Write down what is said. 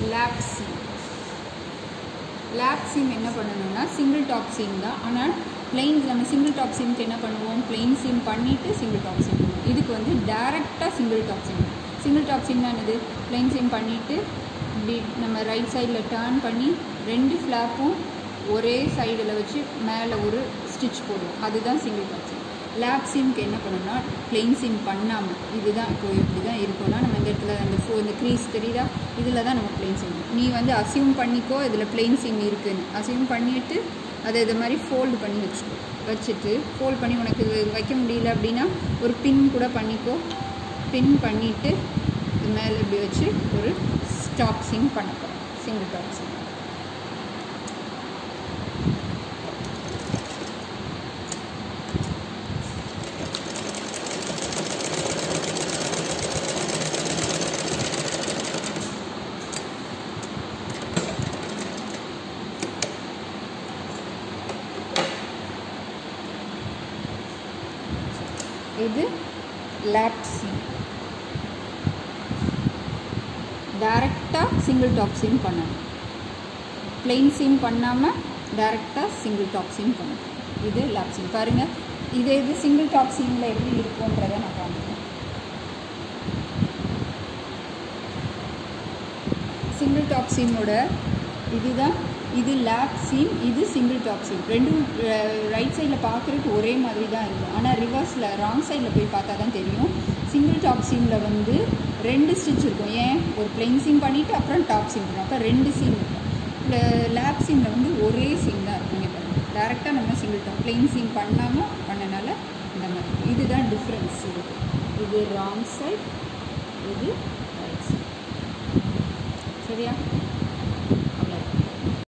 lab seam lab seam என்ன பண்ணணும்னா single top seam தான் ஆனால் பிளெயின் நம்ம சிங்கிள் டாப் சீம்க்கு என்ன பண்ணுவோம் பிளெயின் சீம் பண்ணிவிட்டு சிங்கிள் டாப் சீம் பண்ணுவோம் இதுக்கு வந்து டேரெக்டாக single top seam single top seam தான் என்னது பிளெயின் சீம் பண்ணிவிட்டு இப்படி நம்ம ரைட் சைடில் டேர்ன் பண்ணி ரெண்டு ஃப்ளாப்பும் ஒரே சைடில் வச்சு மேலே ஒரு ஸ்டிச் போடுவோம் அதுதான் சிங்கிள் டாப் சீம் லேப் சீம்க்கு என்ன பண்ணணும்னா பிளெயின் சீம் பண்ணாமல் இதுதான் இப்போ இப்படி தான் இருக்கும்னா நம்ம இந்த இடத்துல அந்த ஃபோ இந்த க்ரீஸ் தெரியுதா இதில் தான் நம்ம பிளெயின் சீம் நீ வந்து அசியூம் பண்ணிக்கோ இதில் பிளெயின் சீம் இருக்குன்னு அசியூம் பண்ணிவிட்டு அதை இது மாதிரி ஃபோல்டு பண்ணி வச்சுக்கோ வச்சுட்டு ஃபோல்ட் பண்ணி உனக்கு இது வைக்க முடியல அப்படின்னா ஒரு பின் கூட பண்ணிக்கோ பின் பண்ணிவிட்டு இது மேலே இப்படி வச்சு ஒரு ஸ்டாப் சீம் பண்ண போகிறோம் சிங்கிள் டாப் சீம் இது லேப் சீம் டைரெக்டாக சிங்கிள் டாப் சீம் பண்ணணும் பிளெயின் சீம் பண்ணாமல் டைரெக்டாக சிங்கிள் டாப் சீம் பண்ணணும் இது லேப் சீம் பாருங்கள் இது இது சிங்கிள் டாப் சீமில் எப்படி இருக்குன்றதை நான் காமிக்கிறேன் சிங்கிள் டாப் சீமோட இதுதான் இது லேப் சீம் இது சிங்கிள் டாப் சீம் ரெண்டும் ரைட் சைடில் பார்க்குறதுக்கு ஒரே மாதிரி தான் இருக்கும் ஆனால் ரிவர்ஸில் ராங் சைடில் போய் பார்த்தா தான் தெரியும் சிங்கிள் டாப் சீமில் வந்து ரெண்டு ஸ்டிச் இருக்கும் ஏன் ஒரு பிளெயின் சீம் பண்ணிவிட்டு அப்புறம் டாப் சீம் இருக்கும் அப்போ ரெண்டு சீம் இருக்கும் லேப் சீமில் வந்து ஒரே சீம் தான் இருக்கும் இங்கே பாருங்கள் டேரெக்டாக நம்ம சிங்கிள் டாப் பிளெயின் சீம் பண்ணாமல் பண்ணனால இந்த மாதிரி இதுதான் டிஃப்ரென்ஸ் இருக்குது இது ராங் சைட் இது ரைட் சைட் சரியா